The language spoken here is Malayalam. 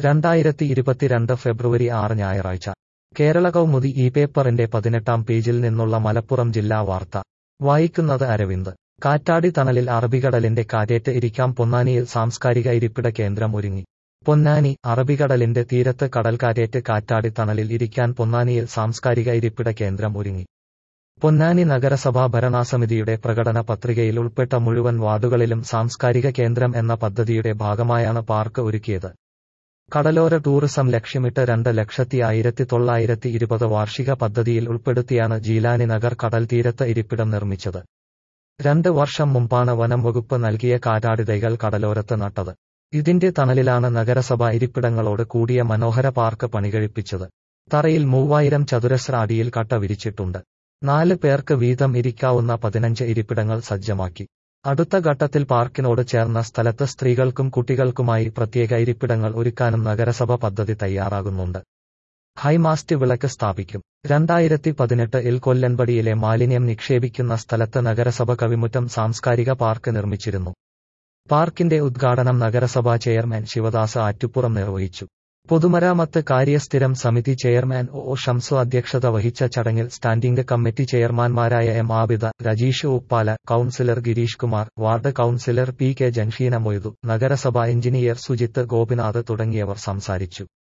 രണ്ടായിരത്തി ഇരുപത്തിരണ്ട് ഫെബ്രുവരി ആറ് ഞായറാഴ്ച കേരള കൗമുദി ഈ പേപ്പറിന്റെ പതിനെട്ടാം പേജിൽ നിന്നുള്ള മലപ്പുറം ജില്ലാ വാർത്ത വായിക്കുന്നത് അരവിന്ദ് കാറ്റാടി തണലിൽ അറബിക്കടലിന്റെ കാറ്റേറ്റ് ഇരിക്കാം പൊന്നാനിയിൽ സാംസ്കാരിക ഇരിപ്പിട കേന്ദ്രം ഒരുങ്ങി പൊന്നാനി അറബിക്കടലിന്റെ തീരത്ത് കടൽക്കാറ്റേറ്റ് കാറ്റാടി തണലിൽ ഇരിക്കാൻ പൊന്നാനിയിൽ സാംസ്കാരിക ഇരിപ്പിട കേന്ദ്രം ഒരുങ്ങി പൊന്നാനി നഗരസഭാ ഭരണസമിതിയുടെ പ്രകടന പത്രികയിൽ ഉൾപ്പെട്ട മുഴുവൻ വാർഡുകളിലും സാംസ്കാരിക കേന്ദ്രം എന്ന പദ്ധതിയുടെ ഭാഗമായാണ് പാർക്ക് ഒരുക്കിയത് കടലോര ടൂറിസം ലക്ഷ്യമിട്ട് രണ്ട് ലക്ഷത്തി ആയിരത്തി തൊള്ളായിരത്തി ഇരുപത് വാർഷിക പദ്ധതിയിൽ ഉൾപ്പെടുത്തിയാണ് ജീലാനി നഗർ കടൽ തീരത്ത് ഇരിപ്പിടം നിർമ്മിച്ചത് രണ്ട് വർഷം മുമ്പാണ് വനം വകുപ്പ് നൽകിയ കാറ്റാടി തൈകൾ കടലോരത്ത് നട്ടത് ഇതിന്റെ തണലിലാണ് നഗരസഭ ഇരിപ്പിടങ്ങളോട് കൂടിയ മനോഹര പാർക്ക് പണികഴിപ്പിച്ചത് തറയിൽ മൂവായിരം ചതുരശ്ര അടിയിൽ കട്ട വിരിച്ചിട്ടുണ്ട് നാല് പേർക്ക് വീതം ഇരിക്കാവുന്ന പതിനഞ്ച് ഇരിപ്പിടങ്ങൾ സജ്ജമാക്കി അടുത്ത ഘട്ടത്തിൽ പാർക്കിനോട് ചേർന്ന സ്ഥലത്ത് സ്ത്രീകൾക്കും കുട്ടികൾക്കുമായി പ്രത്യേക ഇരിപ്പിടങ്ങൾ ഒരുക്കാനും നഗരസഭ പദ്ധതി തയ്യാറാകുന്നുണ്ട് ഹൈമാസ്റ്റ് വിളക്ക് സ്ഥാപിക്കും രണ്ടായിരത്തി പതിനെട്ട് ഇൽ കൊല്ലൻപടിയിലെ മാലിന്യം നിക്ഷേപിക്കുന്ന സ്ഥലത്ത് നഗരസഭ കവിമുറ്റം സാംസ്കാരിക പാർക്ക് നിർമ്മിച്ചിരുന്നു പാർക്കിന്റെ ഉദ്ഘാടനം നഗരസഭാ ചെയർമാൻ ശിവദാസ് ആറ്റുപുറം നിർവഹിച്ചു പൊതുമരാമത്ത് കാര്യസ്ഥിരം സമിതി ചെയർമാൻ ഒ ഷംസു അധ്യക്ഷത വഹിച്ച ചടങ്ങിൽ സ്റ്റാൻഡിംഗ് കമ്മിറ്റി ചെയർമാൻമാരായ M Abida Rajeesh Uppala councillor Girish Kumar ward councillor P K Jansheena Moidu നഗരസഭാ എഞ്ചിനീയർ സുജിത്ത് ഗോപിനാഥ് തുടങ്ങിയവർ സംസാരിച്ചു